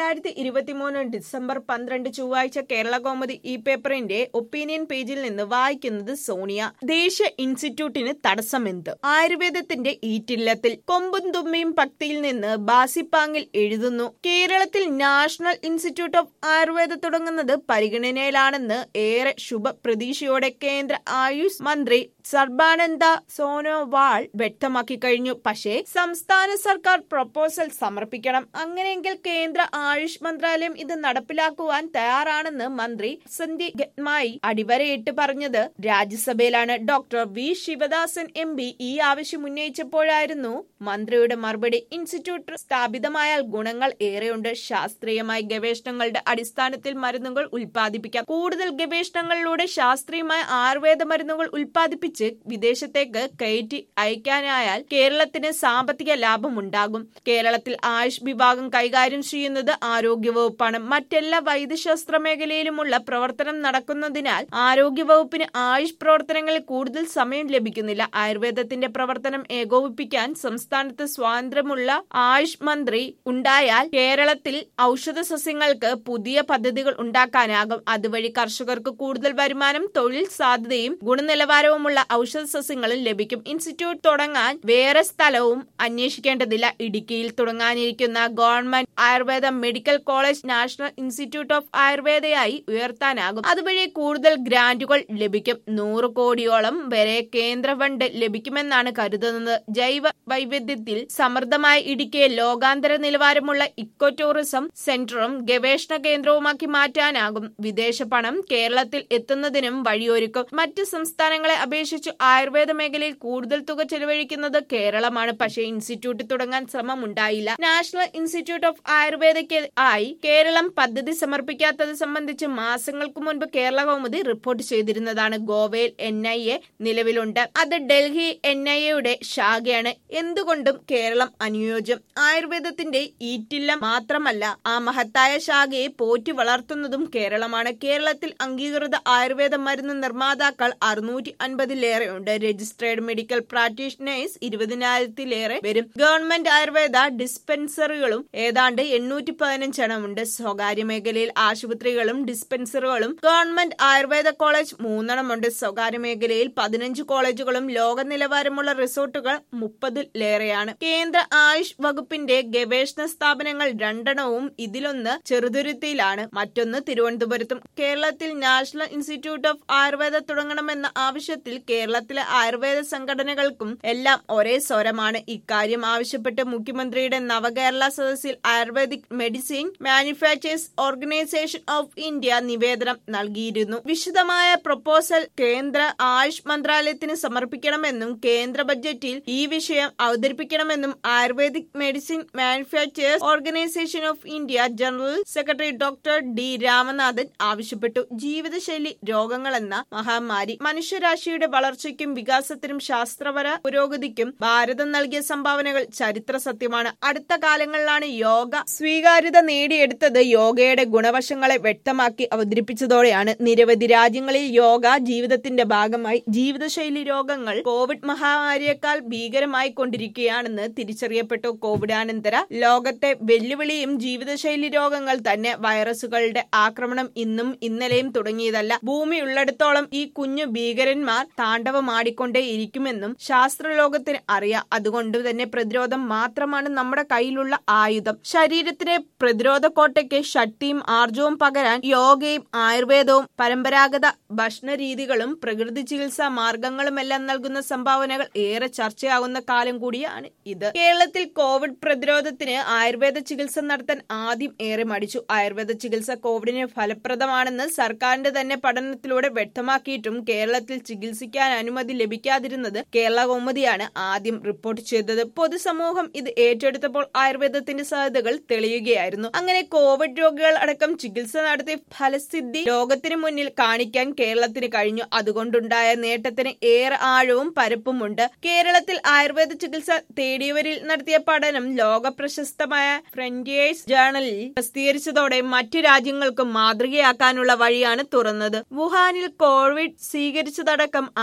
രണ്ടായിരത്തി ഇരുപത്തിമൂന്ന് ഡിസംബർ പന്ത്രണ്ട് ചൊവ്വാഴ്ച കേരള കോമതി ഈ പേപ്പറിന്റെ ഒപ്പീനിയൻ പേജിൽ നിന്ന് വായിക്കുന്നത് സോണിയ ദേശീയ ഇൻസ്റ്റിറ്റ്യൂട്ടിന് തടസ്സമെന്ത് ആയുർവേദത്തിന്റെ ഈറ്റില്ലത്തിൽ കൊമ്പും തുമ്മിയും പക്തിയിൽ നിന്ന് ബാസിപ്പാങ്ങിൽ എഴുതുന്നു കേരളത്തിൽ നാഷണൽ ഇൻസ്റ്റിറ്റ്യൂട്ട് ഓഫ് ആയുർവേദ തുടങ്ങുന്നത് പരിഗണനയിലാണെന്ന് ഏറെ ശുഭപ്രതീക്ഷയോടെ കേന്ദ്ര ആയുഷ് മന്ത്രി സർബാനന്ദ സോനോവാൾ വ്യക്തമാക്കി കഴിഞ്ഞു പക്ഷേ സംസ്ഥാന സർക്കാർ പ്രപ്പോസൽ സമർപ്പിക്കണം അങ്ങനെയെങ്കിൽ കേന്ദ്ര ആയുഷ് മന്ത്രാലയം ഇത് നടപ്പിലാക്കുവാൻ തയ്യാറാണെന്ന് മന്ത്രി സന്ധി ഗത്മായി അടിവരയിട്ട് പറഞ്ഞത് രാജ്യസഭയിലാണ് doctor V Sivadasan M P ഈ ആവശ്യം ഉന്നയിച്ചപ്പോഴായിരുന്നു മന്ത്രിയുടെ മറുപടി ഇൻസ്റ്റിറ്റ്യൂട്ട് സ്ഥാപിതമായാൽ ഗുണങ്ങൾ ഏറെയുണ്ട് ശാസ്ത്രീയമായ ഗവേഷണങ്ങളുടെ അടിസ്ഥാനത്തിൽ മരുന്നുകൾ ഉൽപ്പാദിപ്പിക്കാം കൂടുതൽ ഗവേഷണങ്ങളിലൂടെ ശാസ്ത്രീയമായ ആയുർവേദ മരുന്നുകൾ ഉൽപ്പാദിപ്പിച്ച് വിദേശത്തേക്ക് കയറ്റി അയക്കാനായാൽ കേരളത്തിന് സാമ്പത്തിക ലാഭമുണ്ടാകും കേരളത്തിൽ ആയുഷ് വിഭാഗം കൈകാര്യം ചെയ്യുന്നത് ആരോഗ്യവകുപ്പാണ് മറ്റെല്ലാ വൈദ്യശാസ്ത്ര മേഖലയിലുമുള്ള പ്രവർത്തനം നടക്കുന്നതിനാൽ ആരോഗ്യവകുപ്പിന് ആയുഷ് പ്രവർത്തനങ്ങളിൽ കൂടുതൽ സമയം ലഭിക്കുന്നില്ല ആയുർവേദത്തിന്റെ പ്രവർത്തനം ഏകോപിപ്പിക്കാൻ സംസ്ഥാനത്ത് സ്വാതന്ത്ര്യമുള്ള ആയുഷ് മന്ത്രി ഉണ്ടായാൽ കേരളത്തിൽ ഔഷധ സസ്യങ്ങൾക്ക് പുതിയ പദ്ധതികൾ ഉണ്ടാക്കാനാകും അതുവഴി കർഷകർക്ക് കൂടുതൽ വരുമാനം തൊഴിൽ സാധ്യതയും ഗുണനിലവാരവുമുള്ള ഔഷധ സസ്യങ്ങളും ലഭിക്കും ഇൻസ്റ്റിറ്റ്യൂട്ട് തുടങ്ങാൻ വേറെ സ്ഥലവും അന്വേഷിക്കേണ്ടതില്ല ഇടുക്കിയിൽ തുടങ്ങാനിരിക്കുന്ന government Ayurveda medical college national institute of ആയുർവേദയായി ഉയർത്താനാകും അതുവഴി കൂടുതൽ ഗ്രാന്റുകൾ ലഭിക്കും നൂറ് കോടിയോളം വരെ കേന്ദ്ര ഫണ്ട് ലഭിക്കുമെന്നാണ് കരുതുന്നത് ജൈവ വൈവിധ്യത്തിൽ സമൃദ്ധമായ ഇടുക്കിയെ ലോകാന്തര നിലവാരമുള്ള ഇക്കോ ടൂറിസം സെന്ററും ഗവേഷണ കേന്ദ്രവുമാക്കി മാറ്റാനാകും വിദേശ പണം കേരളത്തിൽ എത്തുന്നതിനും വഴിയൊരുക്കും മറ്റ് സംസ്ഥാനങ്ങളെ അപേക്ഷിച്ച് ആയുർവേദ മേഖലയിൽ കൂടുതൽ തുക ചെലവഴിക്കുന്നത് കേരളമാണ് പക്ഷേ ഇൻസ്റ്റിറ്റ്യൂട്ട് തുടങ്ങാൻ ശ്രമം ഉണ്ടായില്ല നാഷണൽ ഇൻസ്റ്റിറ്റ്യൂട്ട് ഓഫ് ആയുർവേദയ്ക്ക് ആയി കേരളം പദ്ധതി സമർപ്പിക്കാത്തത് സംബന്ധിച്ച് മാസങ്ങൾക്ക് മുൻപ് കേരള കൗമുദി റിപ്പോർട്ട് ചെയ്തിരുന്നതാണ് ഗോവയിൽ എൻ ഐ എ നിലവിലുണ്ട് അത് ഡൽഹി എൻ ഐ എയുടെ ശാഖയാണ് എന്തുകൊണ്ടും കേരളം അനുയോജ്യം ആയുർവേദത്തിന്റെ ഈറ്റില്ലം മാത്രമല്ല ആ മഹത്തായ ശാഖയെ പോറ്റി വളർത്തുന്നതും കേരളമാണ് കേരളത്തിൽ അംഗീകൃത ആയുർവേദ മരുന്ന് നിർമ്മാതാക്കൾ അറുന്നൂറ്റി അൻപതിലേറെയുണ്ട് രജിസ്ട്രേഡ് മെഡിക്കൽ പ്രാക്ടീഷണേഴ്സ് ഇരുപതിനായിരത്തിലേറെ വരും ഗവൺമെന്റ് ആയുർവേദ ഡിസ്പെൻസറികളും ഏതാണ്ട് എണ്ണൂറ്റി പതിനഞ്ചെണ്ണമുണ്ട് സ്വകാര്യ മേഖലയിൽ ആശുപത്രികളും ഡിസ്പെൻസറുകളും ഗവൺമെന്റ് ആയുർവേദ കോളേജ് മൂന്നെണ്ണമുണ്ട് സ്വകാര്യ മേഖലയിൽ പതിനഞ്ച് കോളേജുകളും ലോക നിലവാരമുള്ള റിസോർട്ടുകൾ മുപ്പതിലേറെയാണ് കേന്ദ്ര ആയുഷ് വകുപ്പിന്റെ ഗവേഷണ സ്ഥാപനങ്ങൾ രണ്ടെണ്ണവും ഇതിലൊന്ന് ചെറുതുരുത്തിയിലാണ് മറ്റൊന്ന് തിരുവനന്തപുരത്തും കേരളത്തിൽ നാഷണൽ ഇൻസ്റ്റിറ്റ്യൂട്ട് ഓഫ് ആയുർവേദ തുടങ്ങണമെന്ന ആവശ്യത്തിൽ കേരളത്തിലെ ആയുർവേദ സംഘടനകൾക്കും എല്ലാം ഒരേ സ്വരമാണ് ഇക്കാര്യം ആവശ്യപ്പെട്ട് മുഖ്യമന്ത്രിയുടെ നവകേരള സദസ്സിൽ ayurvedic medicine manufacturers organisation of India നിവേദനം നൽകിയിരുന്നു വിശദമായ പ്രപ്പോസൽ കേന്ദ്ര ആയുഷ് മന്ത്രാലയത്തിന് സമർപ്പിക്കണമെന്നും കേന്ദ്ര ബജറ്റിൽ ഈ വിഷയം അവതരിപ്പിക്കണമെന്നും ayurvedic medicine manufacturers organisation of India general secretary doctor D Ramanathan ആവശ്യപ്പെട്ടു ജീവിതശൈലി രോഗങ്ങളെന്ന മഹാമാരി മനുഷ്യരാശിയുടെ വളർച്ചയ്ക്കും വികാസത്തിനും ശാസ്ത്രപര പുരോഗതിക്കും ഭാരതം നൽകിയ സംഭാവനകൾ ചരിത്ര സത്യമാണ് അടുത്ത കാലങ്ങളിലാണ് യോഗ സ്വീകാര്യത നേടിയെടുത്തത് യോഗയുടെ ഗുണവശങ്ങളെ വ്യക്തമാക്കി അവതരിപ്പിച്ചതോടെയാണ് നിരവധി രാജ്യങ്ങളിൽ യോഗ ജീവിതത്തിന്റെ ഭാഗമായി ജീവിതശൈലി രോഗങ്ങൾ കോവിഡ് മഹാമാരിയേക്കാൾ ഭീകരമായി കൊണ്ടിരിക്കുകയാണെന്ന് തിരിച്ചറിയപ്പെട്ടു കോവിഡാനന്തര ലോകത്തെ വെല്ലുവിളിയും ജീവിതശൈലി രോഗങ്ങൾ തന്നെ വൈറസുകളുടെ ആക്രമണം ഇന്നും ഇന്നലെയും തുടങ്ങിയതല്ല ഭൂമി ഉള്ളിടത്തോളം ഈ കുഞ്ഞു ഭീകരന്മാർ താണ്ഡവമാടിക്കൊണ്ടേയിരിക്കുമെന്നും ശാസ്ത്രലോകത്തിന് അറിയാം അതുകൊണ്ട് തന്നെ പ്രതിരോധം മാത്രമാണ് നമ്മുടെ കയ്യിലുള്ള ആയുധം ശരീരത്തിന് പ്രതിരോധ കോട്ടയ്ക്ക് ശക്തിയും ആർജവും പകരാൻ യോഗയും ആയുർവേദവും പരമ്പരാഗത ഭക്ഷണ രീതികളും പ്രകൃതി ചികിത്സാ മാർഗങ്ങളുമെല്ലാം നൽകുന്ന സംഭാവനകൾ ഏറെ ചർച്ചയാകുന്ന കാലം കൂടിയാണ് ഇത് കേരളത്തിൽ കോവിഡ് പ്രതിരോധത്തിന് ആയുർവേദ ചികിത്സ നടത്താൻ ആദ്യം ഏറെ മടിച്ചു ആയുർവേദ ചികിത്സ കോവിഡിന് ഫലപ്രദമാണെന്ന് സർക്കാരിന്റെ തന്നെ പഠനത്തിലൂടെ വ്യക്തമാക്കിയിട്ടും കേരളത്തിൽ ചികിത്സിക്കാൻ അനുമതി ലഭിക്കാതിരുന്നത് കേരള കൗമുദിയാണ് ആദ്യം റിപ്പോർട്ട് ചെയ്തത് പൊതുസമൂഹം ഇത് ഏറ്റെടുത്തപ്പോൾ ആയുർവേദത്തിന്റെ സാധ്യതകൾ തെളിയുകയായിരുന്നു അങ്ങനെ കോവിഡ് രോഗികൾ അടക്കം ചികിത്സ നടത്തി ഫലസിദ്ധി ലോകത്തിന് മുന്നിൽ കാണിക്കാൻ കേരളത്തിന് കഴിഞ്ഞു അതുകൊണ്ടുണ്ടായ നേട്ടത്തിന് ഏറെ ആഴവും പരപ്പുമുണ്ട് കേരളത്തിൽ ആയുർവേദ ചികിത്സ തേടിയവരിൽ നടത്തിയ പഠനം ലോക പ്രശസ്തമായ ഫ്രണ്ടിയേഴ്സ് ജേണലിൽ പ്രസിദ്ധീകരിച്ചതോടെ മറ്റു രാജ്യങ്ങൾക്കും മാതൃകയാക്കാനുള്ള വഴിയാണ് തുറന്നത് വുഹാനിൽ കോവിഡ് സ്വീകരിച്ചതടക്കം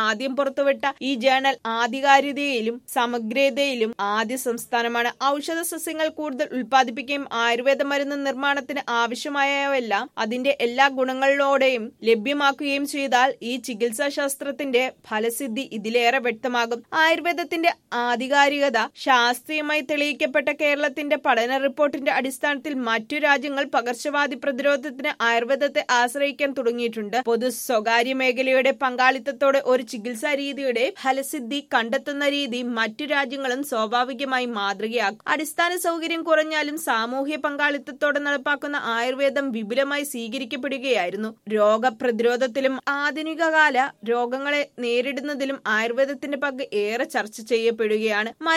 ആദ്യം പുറത്തുവിട്ട ഈ ജേണൽ ആധികാരികതയിലും സമഗ്രതയിലും ആദ്യ സംസ്ഥാനമാണ് ഔഷധ സസ്യങ്ങൾ കൂടുതൽ ഉൽപ്പാദിപ്പിക്കുകയും ആയുർവേദ മരുന്ന് നിർമ്മാണത്തിന് ആവശ്യമായവയെല്ലാം അതിന്റെ എല്ലാ ഗുണങ്ങളോടെയും ലഭ്യമാക്കുകയും ചെയ്താൽ ഈ ചികിത്സാ ശാസ്ത്രത്തിന്റെ ഫലസിദ്ധി ഇതിലേറെ വ്യക്തമാകും ആയുർവേദത്തിന്റെ ആധികാരികത ശാസ്ത്രീയമായി തെളിയിക്കപ്പെട്ട കേരളത്തിന്റെ പഠന റിപ്പോർട്ടിന്റെ അടിസ്ഥാനത്തിൽ മറ്റു രാജ്യങ്ങൾ പകർച്ചവ്യാധി പ്രതിരോധത്തിന് ആയുർവേദത്തെ ആശ്രയിക്കാൻ തുടങ്ങിയിട്ടുണ്ട് പൊതു സ്വകാര്യ മേഖലയുടെ പങ്കാളിത്തത്തോടെ ഒരു ചികിത്സാ രീതിയുടെ ഫലസിദ്ധി കണ്ടെത്തുന്ന രീതി മറ്റു രാജ്യങ്ങളും സ്വാഭാവികമായി മാതൃകയാക്കും അടിസ്ഥാന സൗകര്യം കുറഞ്ഞാലും സാമൂഹ്യ പങ്കാളിത്തത്തോടെ നടപ്പാക്കുന്ന ആയുർവേദം വിപുലമായി സ്വീകരിക്കപ്പെടുകയായിരുന്നു രോഗപ്രതിരോധത്തിലും ആധുനികകാല രോഗങ്ങളെ നേരിടുന്നതിലും ആയുർവേദത്തിന്റെ പങ്ക് ഏറെ ചർച്ച ചെയ്യപ്പെടുകയാണ്